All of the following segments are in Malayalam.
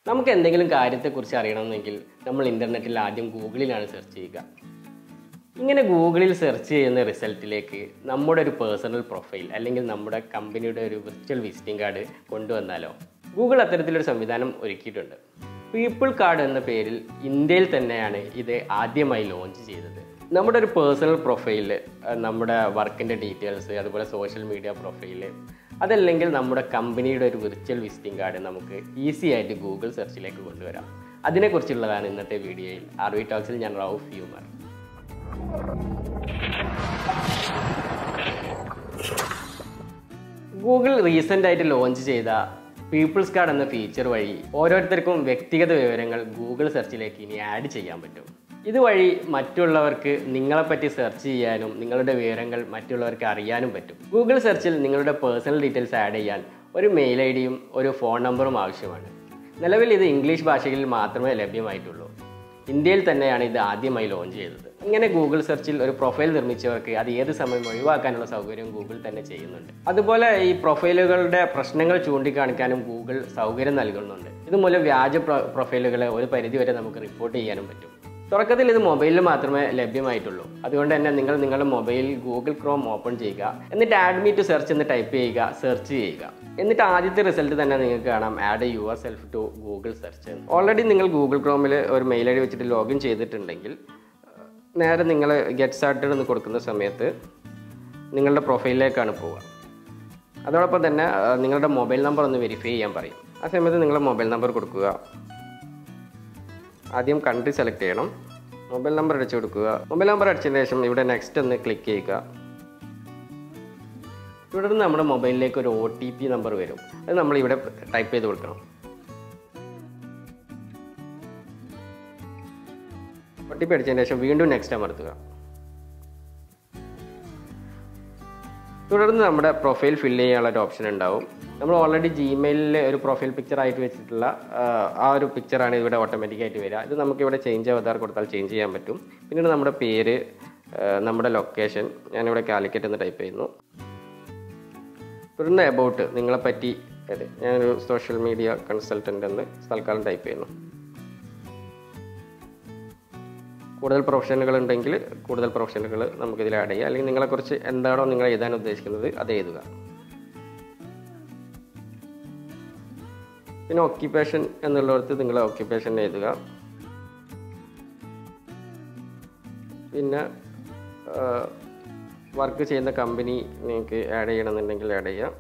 നമുക്ക് എന്തെങ്കിലും കാര്യത്തെക്കുറിച്ച് അറിയണമെന്നെങ്കിൽ നമ്മൾ ഇൻ്റർനെറ്റിൽ ആദ്യം ഗൂഗിളിലാണ് സെർച്ച് ചെയ്യുക ഇങ്ങനെ ഗൂഗിളിൽ സെർച്ച് ചെയ്യുന്ന റിസൾട്ടിലേക്ക് നമ്മുടെ ഒരു പേഴ്സണൽ പ്രൊഫൈൽ അല്ലെങ്കിൽ നമ്മുടെ കമ്പനിയുടെ ഒരു വിർച്വൽ വിസിറ്റിംഗ് കാർഡ് കൊണ്ടുവന്നാലോ ഗൂഗിൾ അത്തരത്തിലൊരു സംവിധാനം ഒരുക്കിയിട്ടുണ്ട് പീപ്പിൾ കാർഡ് എന്ന പേരിൽ ഇന്ത്യയിൽ തന്നെയാണ് ഇത് ആദ്യമായി ലോഞ്ച് ചെയ്തത് നമ്മുടെ ഒരു പേഴ്സണൽ പ്രൊഫൈല് നമ്മുടെ വർക്കിൻ്റെ ഡീറ്റെയിൽസ് അതുപോലെ സോഷ്യൽ മീഡിയ പ്രൊഫൈല് അതല്ലെങ്കിൽ നമ്മുടെ കമ്പനിയുടെ ഒരു വിർച്വൽ വിസിറ്റിംഗ് കാർഡ് നമുക്ക് ഈസി ആയിട്ട് ഗൂഗിൾ സെർച്ചിലേക്ക് കൊണ്ടുവരാം അതിനെക്കുറിച്ചുള്ളതാണ് ഇന്നത്തെ വീഡിയോയിൽ ആർ വി ടോക്സിൽ ഞാൻ റൌഫ് ഹ്യൂമർ ഗൂഗിൾ റീസെൻ്റ് ആയിട്ട് ലോഞ്ച് ചെയ്ത പീപ്പിൾസ് കാർഡ് എന്ന ഫീച്ചർ വഴി ഓരോരുത്തർക്കും വ്യക്തിഗത വിവരങ്ങൾ ഗൂഗിൾ സെർച്ചിലേക്ക് ഇനി ആഡ് ചെയ്യാൻ പറ്റും ഇതുവഴി മറ്റുള്ളവർക്ക് നിങ്ങളെപ്പറ്റി സെർച്ച് ചെയ്യാനും നിങ്ങളുടെ വിവരങ്ങൾ മറ്റുള്ളവർക്ക് അറിയാനും പറ്റും ഗൂഗിൾ സെർച്ചിൽ നിങ്ങളുടെ പേഴ്സണൽ ഡീറ്റെയിൽസ് ആഡ് ചെയ്യാൻ ഒരു മെയിൽ ഐ ഡിയും ഒരു ഫോൺ നമ്പറും ആവശ്യമാണ് നിലവിൽ ഇത് ഇംഗ്ലീഷ് ഭാഷയിൽ മാത്രമേ ലഭ്യമായിട്ടുള്ളൂ ഇന്ത്യയിൽ തന്നെയാണ് ഇത് ആദ്യമായി ലോഞ്ച് ചെയ്തത് ഇങ്ങനെ ഗൂഗിൾ സെർച്ചിൽ ഒരു പ്രൊഫൈൽ നിർമ്മിച്ചവർക്ക് അത് ഏത് സമയം ഒഴിവാക്കാനുള്ള സൗകര്യം ഗൂഗിൾ തന്നെ ചെയ്യുന്നുണ്ട് അതുപോലെ ഈ പ്രൊഫൈലുകളുടെ പ്രശ്നങ്ങൾ ചൂണ്ടിക്കാണിക്കാനും ഗൂഗിൾ സൗകര്യം നൽകുന്നുണ്ട് ഇതുമൂലം വ്യാജ പ്രൊ- പ്രൊഫൈലുകളെ ഒരു പരിധിവരെ നമുക്ക് റിപ്പോർട്ട് ചെയ്യാനും പറ്റും തുടക്കത്തിൽ ഇത് മൊബൈലിൽ മാത്രമേ ലഭ്യമായിട്ടുള്ളൂ അതുകൊണ്ട് തന്നെ നിങ്ങൾ നിങ്ങളുടെ മൊബൈലിൽ ഗൂഗിൾ ക്രോം ഓപ്പൺ ചെയ്യുക എന്നിട്ട് ആഡ് മീ ടു സെർച്ച് എന്ന് ടൈപ്പ് ചെയ്യുക സെർച്ച് ചെയ്യുക എന്നിട്ട് ആദ്യത്തെ റിസൾട്ട് തന്നെ നിങ്ങൾക്ക് കാണാം add yourself to Google search already നിങ്ങൾ ഗൂഗിൾ ക്രോമിൽ ഒരു മെയിൽ ഐ ഡി വെച്ചിട്ട് ലോഗിൻ ചെയ്തിട്ടുണ്ടെങ്കിൽ അഹ് നേരെ നിങ്ങൾ ഗെറ്റ് സ്റ്റാർട്ടഡ് എന്ന് കൊടുക്കുന്ന സമയത്ത് നിങ്ങളുടെ പ്രൊഫൈലിലേക്കാണ് പോവുക അതോടൊപ്പം തന്നെ അഹ് നിങ്ങളുടെ മൊബൈൽ നമ്പർ ഒന്ന് വെരിഫൈ ചെയ്യാൻ പറയും ആ സമയത്ത് നിങ്ങളുടെ മൊബൈൽ നമ്പർ കൊടുക്കുക ആദ്യം കൺട്രി സെലക്ട് ചെയ്യണം മൊബൈൽ നമ്പർ അടിച്ചു കൊടുക്കുക മൊബൈൽ നമ്പർ അടിച്ചതിന് ശേഷം ഇവിടെ നെക്സ്റ്റ് ഒന്ന് ക്ലിക്ക് ചെയ്യുക തുടർന്ന് നമ്മുടെ മൊബൈലിലേക്ക് ഒരു ഒ ടി പി നമ്പർ വരും അത് നമ്മൾ ഇവിടെ ടൈപ്പ് ചെയ്ത് കൊടുക്കണം ഒ ടി പി അടിച്ചതിന് ശേഷം വീണ്ടും നെക്സ്റ്റ് അമർത്തുക തുടർന്ന് നമ്മുടെ പ്രൊഫൈൽ ഫില്ല് ചെയ്യാനുള്ള ഒരു ഓപ്ഷൻ ഉണ്ടാവും നമ്മൾ ഓൾറെഡി ജിമെയിലിൽ ഒരു പ്രൊഫൈൽ പിക്ചർ ആയിട്ട് വെച്ചിട്ടുള്ള ആ, ആ ഒരു പിക്ചറാണ് ഇവിടെ ഓട്ടോമാറ്റിക് ആയിട്ട് വരിക ഇത് നമുക്ക് ഇവിടെ ചേഞ്ച് അവതാർ കൊടുത്താൽ ചേഞ്ച് ചെയ്യാൻ പറ്റും പിന്നീട് നമ്മുടെ പേര് ആ, നമ്മുടെ ലൊക്കേഷൻ ഞാനിവിടെ കാലിക്കറ്റ് എന്ന് ടൈപ്പ് ചെയ്യുന്നു തുടർന്ന് എബൌട്ട് നിങ്ങളെപ്പറ്റി അതെ ഞാനൊരു സോഷ്യൽ മീഡിയ കൺസൾട്ടൻ്റ് എന്ന് തൽക്കാലം ടൈപ്പ് ചെയ്യുന്നു കൂടുതൽ പ്രൊഫഷനുകൾ ഉണ്ടെങ്കിൽ കൂടുതൽ പ്രൊഫഷനുകൾ നമുക്കിതിൽ ആഡ് ചെയ്യാം അല്ലെങ്കിൽ നിങ്ങളെക്കുറിച്ച് എന്താണോ നിങ്ങൾ എഴുതാൻ ഉദ്ദേശിക്കുന്നത് അത് എഴുതുക പിന്നെ ഓക്യുപ്പേഷൻ എന്നുള്ളിടത്ത് നിങ്ങൾ ഓക്യുപ്പേഷൻ എഴുതുക പിന്നെ വർക്ക് ചെയ്യുന്ന കമ്പനി നിങ്ങൾക്ക് ആഡ് ചെയ്യണമെന്നുണ്ടെങ്കിൽ ആഡ് ചെയ്യാം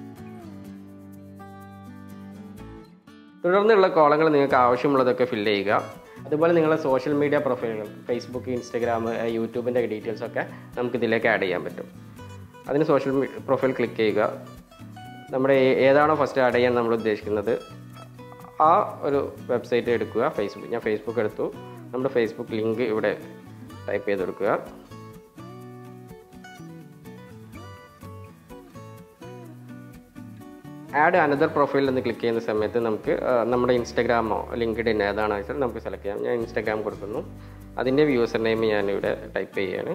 തുടർന്നുള്ള കോളങ്ങൾ നിങ്ങൾക്ക് ആവശ്യമുള്ളതൊക്കെ ഫില്ല് ചെയ്യുക അതുപോലെ നിങ്ങളുടെ സോഷ്യൽ മീഡിയ പ്രൊഫൈലുകൾ ഫേസ്ബുക്ക് ഇൻസ്റ്റഗ്രാം യൂട്യൂബിൻ്റെ ഡീറ്റെയിൽസ് ഒക്കെ നമുക്ക് ഇതിലേക്ക് ആഡ് ചെയ്യാൻ പറ്റും അതിന് സോഷ്യൽ പ്രൊഫൈൽ ക്ലിക്ക് ചെയ്യുക നമ്മുടെ ഏ- ഏതാണോ ഫസ്റ്റ് ആഡ് ചെയ്യാൻ നമ്മൾ ഉദ്ദേശിക്കുന്നത് ആ ഒരു വെബ്സൈറ്റ് എടുക്കുക ഫേസ്ബുക്ക് ഞാൻ ഫേസ്ബുക്ക് എടുത്തു നമ്മുടെ ഫേസ്ബുക്ക് ലിങ്ക് ഇവിടെ ടൈപ്പ് ചെയ്ത് കൊടുക്കുക ആഡ് അനദർ പ്രൊഫൈൽ എന്ന് ക്ലിക്ക് ചെയ്യുന്ന സമയത്ത് നമുക്ക് ആ, നമ്മുടെ ഇൻസ്റ്റാഗ്രാമോ ലിങ്ക്ഡിൻ ഏതാണോ വെച്ചാൽ നമുക്ക് സെലക്ട് ചെയ്യാം ഞാൻ ഇൻസ്റ്റാഗ്രാം കൊടുക്കുന്നു അതിൻ്റെ യൂസർ നെയിം ഞാനിവിടെ ടൈപ്പ് ചെയ്യുകയാണ്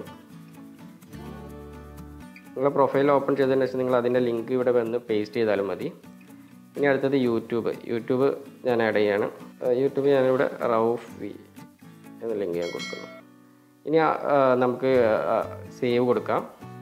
നിങ്ങളുടെ പ്രൊഫൈൽ ഓപ്പൺ ചെയ്തതിന് ശേഷം നിങ്ങൾ അതിൻ്റെ ലിങ്ക് ഇവിടെ വന്ന് പേസ്റ്റ് ചെയ്താലും മതി ഇനി അടുത്തത് യൂട്യൂബ് യൂട്യൂബ് ഞാൻ ആഡ് ചെയ്യാണ് ആ, യൂട്യൂബ് ഞാനിവിടെ റൌഫ് വി എന്ന ലിങ്ക് ഞാൻ കൊടുക്കുന്നു ഇനി ആ, ആ, നമുക്ക് സേവ് കൊടുക്കാം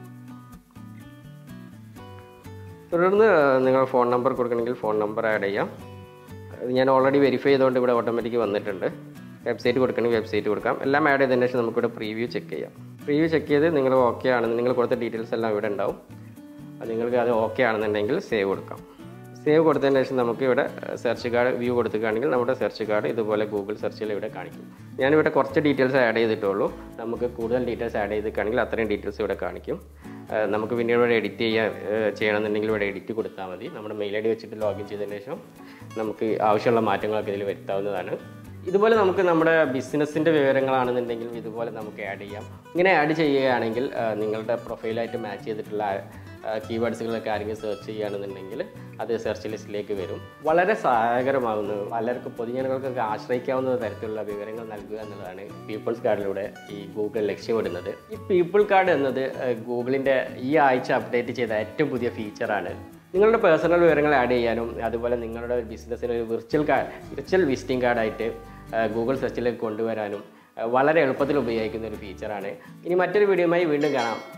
തുടർന്ന് നിങ്ങൾ ഫോൺ നമ്പർ കൊടുക്കണമെങ്കിൽ ഫോൺ നമ്പർ ആഡ് ചെയ്യാം അത് ഞാൻ ഓൾറെഡി വെരിഫൈ ചെയ്തുകൊണ്ട് ഇവിടെ ഓട്ടോമാറ്റിക് വന്നിട്ടുണ്ട് വെബ്സൈറ്റ് കൊടുക്കണമെങ്കിൽ വെബ്സൈറ്റ് കൊടുക്കാം എല്ലാം ആഡ് ചെയ്തതിന് ശേഷം നമുക്കിവിടെ പ്രീവ്യൂ ചെക്ക് ചെയ്യാം പ്രീവ്യൂ ചെക്ക് ചെയ്ത് നിങ്ങൾ ഓക്കെ ആണെന്ന് നിങ്ങൾ കൊടുത്ത ഡീറ്റെയിൽസ് എല്ലാം ഇവിടെ ഉണ്ടാവും അത് നിങ്ങൾക്ക് അത് ഓക്കെ ആണെന്നുണ്ടെങ്കിൽ സേവ് കൊടുക്കാം സേവ് കൊടുത്തതിന് ശേഷം നമുക്ക് ഇവിടെ സെർച്ച് കാർഡ് വ്യൂ കൊടുക്കുകയാണെങ്കിൽ നമ്മുടെ സെർച്ച് കാർഡ് ഇതുപോലെ ഗൂഗിൾ സെർച്ചിൽ ഇവിടെ കാണിക്കും ഞാനിവിടെ കുറച്ച് ഡീറ്റെയിൽസ് ആഡ് ചെയ്തിട്ടുള്ളൂ നമുക്ക് കൂടുതൽ ഡീറ്റെയിൽസ് ആഡ് ചെയ്തിട്ടാണെങ്കിൽ അത്രയും ഡീറ്റെയിൽസ് ഇവിടെ കാണിക്കും ആ, നമുക്ക് പിന്നീട് ഇവിടെ എഡിറ്റ് ചെയ്യാൻ ആ, ചെയ്യണമെന്നുണ്ടെങ്കിൽ ഇവിടെ എഡിറ്റ് കൊടുത്താൽ മതി നമ്മുടെ മെയിൽ ഐ ഡി വെച്ചിട്ട് ലോഗിൻ ചെയ്തതിന് ശേഷം നമുക്ക് ആവശ്യമുള്ള മാറ്റങ്ങളൊക്കെ ഇതിൽ വരുത്താവുന്നതാണ് ഇതുപോലെ നമുക്ക് നമ്മുടെ ബിസിനസ്സിൻ്റെ വിവരങ്ങളാണെന്നുണ്ടെങ്കിലും ഇതുപോലെ നമുക്ക് ആഡ് ചെയ്യാം ഇങ്ങനെ ആഡ് ചെയ്യുകയാണെങ്കിൽ ആ, നിങ്ങളുടെ പ്രൊഫൈലായിട്ട് മാച്ച് ചെയ്തിട്ടുള്ള കീവേഡ്സുകളൊക്കെ ആരെങ്കിലും സെർച്ച് ചെയ്യുകയാണെന്നുണ്ടെങ്കിൽ അത് സെർച്ച് ലിസ്റ്റിലേക്ക് വരും വളരെ സഹായകരമാകുന്നു പലർക്കും പൊതുജനങ്ങൾക്കൊക്കെ ആശ്രയിക്കാവുന്ന തരത്തിലുള്ള വിവരങ്ങൾ നൽകുക എന്നുള്ളതാണ് പീപ്പിൾസ് കാർഡിലൂടെ ഈ ഗൂഗിൾ ലക്ഷ്യമിടുന്നത് ഈ പീപ്പിൾ കാർഡ് എന്നത് ഗൂഗിളിൻ്റെ ഈ ആഴ്ച അപ്ഡേറ്റ് ചെയ്ത ഏറ്റവും പുതിയ ഫീച്ചറാണ് നിങ്ങളുടെ പേഴ്സണൽ വിവരങ്ങൾ ആഡ് ചെയ്യാനും അതുപോലെ നിങ്ങളുടെ ഒരു ബിസിനസ്സിന് ഒരു വിർച്വൽ കാർഡ് വിർച്വൽ വിസിറ്റിംഗ് കാർഡായിട്ട് ഗൂഗിൾ സെർച്ചിലേക്ക് കൊണ്ടുവരാനും ആ, വളരെ എളുപ്പത്തിൽ ഉപയോഗിക്കുന്ന ഒരു ഫീച്ചറാണ് ഇനി മറ്റൊരു വീഡിയോയുമായി വീണ്ടും കാണാം